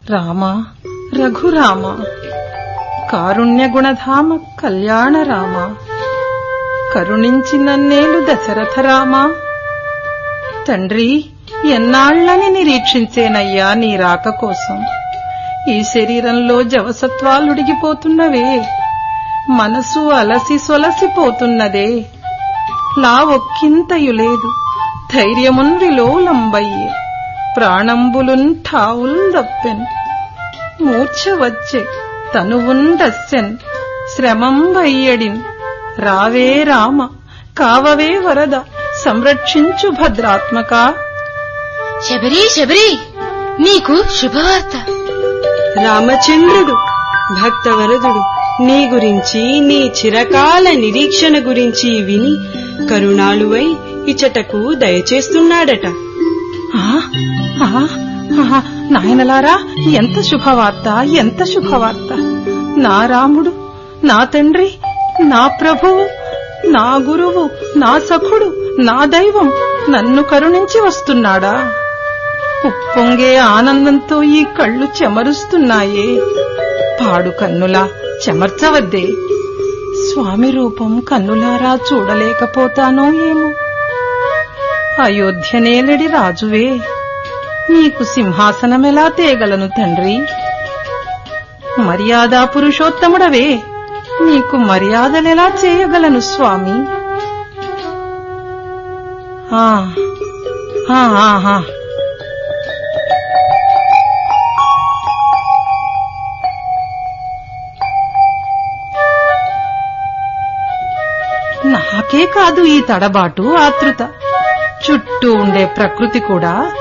రామ రఘురామ కారుణ్య గుణధామ కళ్యాణ రామ కరుణించి నన్నేలు దశరథ రామ తండ్రి ఎన్నాళ్లని నిరీక్షించేనయ్యా నీ రాక కోసం ఈ శరీరంలో జవసత్వాలుడిగిపోతున్నవే మనసు అలసి సొలసిపోతున్నదే లా ఒక్కింతయు లేదు ధైర్యమున్ విలోలంబయ్యే ప్రాణంబులున్ ఠావుల్ దప్పెన్ మూర్ఛ వచ్చే తనువుండస్సెన్ శ్రమం వయ్యడిన్ రావే రామ కావవే వరద సంరక్షించు భద్రాత్మక శబరి శబరి నీకు శుభవార్త రామచంద్రుడు భక్తవరదుడు నీ గురించి నీ చిరకాల నిరీక్షణ గురించి విని కరుణాళువై ఇచటకు దయచేస్తున్నాడట ఆ, ఆ, ఆ, నాయనలారా ఎంత శుభవార్త ఎంత శుభవార్త నా రాముడు నా తండ్రి నా ప్రభువు నా గురువు నా సఖుడు నా దైవం నన్ను కరుణించి వస్తున్నాడా ఉప్పొంగే ఆనందంతో ఈ కళ్ళు చెమరుస్తున్నాయే పాడు కన్నులా చెమర్చవద్దే స్వామి రూపం కన్నులారా చూడలేకపోతానో ఏమో అయోధ్య నేలడి రాజువే నీకు సింహాసనమెలా తేగలను తండ్రి మర్యాదా పురుషోత్తముడవే నీకు మర్యాదలెలా చేయగలను స్వామి ఆ, ఆ, ఆ, ఆ. నాకే కాదు ఈ తడబాటు ఆతృత చుట్టూ ఉండే ప్రకృతి కూడా